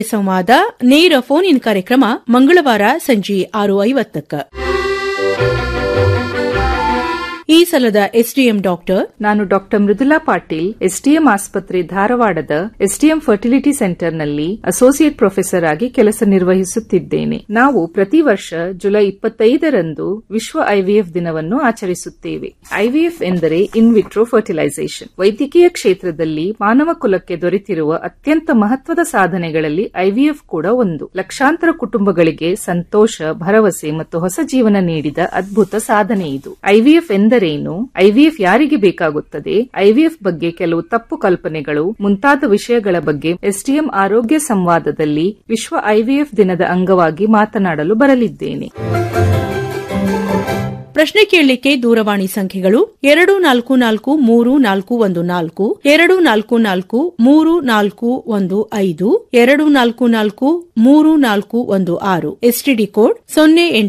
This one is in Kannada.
ಸಂವಾದ ನೇರ ಫೋನ್ ಇನ್ ಕಾರ್ಯಕ್ರಮ ಮಂಗಳವಾರ ಸಂಜೆ ಆರು ಐವತ್ತಕ್ಕ ಈ ಸಲದ ಎಸ್ಡಿಎಂ ಡಾಕ್ಟರ್ ನಾನು ಡಾಕ್ಟರ್ ಮೃದುಲಾ ಪಾಟೀಲ್ ಎಸ್ಡಿಎಂ ಆಸ್ಪತ್ರೆ ಧಾರವಾಡದ ಎಸ್ಡಿಎಂ ಫರ್ಟಿಲಿಟಿ ಸೆಂಟರ್ನಲ್ಲಿ ಅಸೋಸಿಯೇಟ್ ಪ್ರೊಫೆಸರ್ ಆಗಿ ಕೆಲಸ ನಿರ್ವಹಿಸುತ್ತಿದ್ದೇನೆ ನಾವು ಪ್ರತಿ ವರ್ಷ ಜುಲೈ ಇಪ್ಪತ್ತೈದರಂದು ವಿಶ್ವ ಐವಿಎಫ್ ದಿನವನ್ನು ಆಚರಿಸುತ್ತೇವೆ ಐವಿಎಫ್ ಎಂದರೆ ಇನ್ ವಿಟ್ರೋ ಫರ್ಟಿಲೈಸೇಷನ್ ವೈದ್ಯಕೀಯ ಕ್ಷೇತ್ರದಲ್ಲಿ ಮಾನವ ಕುಲಕ್ಕೆ ದೊರೆತಿರುವ ಅತ್ಯಂತ ಮಹತ್ವದ ಸಾಧನೆಗಳಲ್ಲಿ ಐವಿಎಫ್ ಕೂಡ ಒಂದು ಲಕ್ಷಾಂತರ ಕುಟುಂಬಗಳಿಗೆ ಸಂತೋಷ ಭರವಸೆ ಮತ್ತು ಹೊಸ ಜೀವನ ನೀಡಿದ ಅದ್ಭುತ ಸಾಧನೆ ಇದು ಐವಿಎಫ್ ಎಂದರೇನು ಐವಿಎಫ್ ಯಾರಿಗೆ ಬೇಕಾಗುತ್ತದೆ ಐವಿಎಫ್ ಬಗ್ಗೆ ಕೆಲವು ತಪ್ಪು ಕಲ್ಪನೆಗಳು ಮುಂತಾದ ವಿಷಯಗಳ ಬಗ್ಗೆ ಎಸ್ಡಿಎಂ ಆರೋಗ್ಯ ಸಂವಾದದಲ್ಲಿ ವಿಶ್ವ ಐವಿಎಫ್ ದಿನದ ಅಂಗವಾಗಿ ಮಾತನಾಡಲು ಬರಲಿದ್ದೇನೆ ಪ್ರಶ್ನೆ ಕೇಳಲಿಕ್ಕೆ ದೂರವಾಣಿ ಸಂಖ್ಯೆಗಳು ಎರಡು ನಾಲ್ಕು ನಾಲ್ಕು ಮೂರು ನಾಲ್ಕು ಒಂದು ನಾಲ್ಕು ಎರಡು ನಾಲ್ಕು ನಾಲ್ಕು ಮೂರು ನಾಲ್ಕು ಒಂದು ಐದು ಎರಡು ನಾಲ್ಕು ನಾಲ್ಕು ಮೂರು ನಾಲ್ಕು ಒಂದು ಆರು ಎಸ್ಟಿಡಿ ಕೋಡ್ ಸೊನ್ನೆ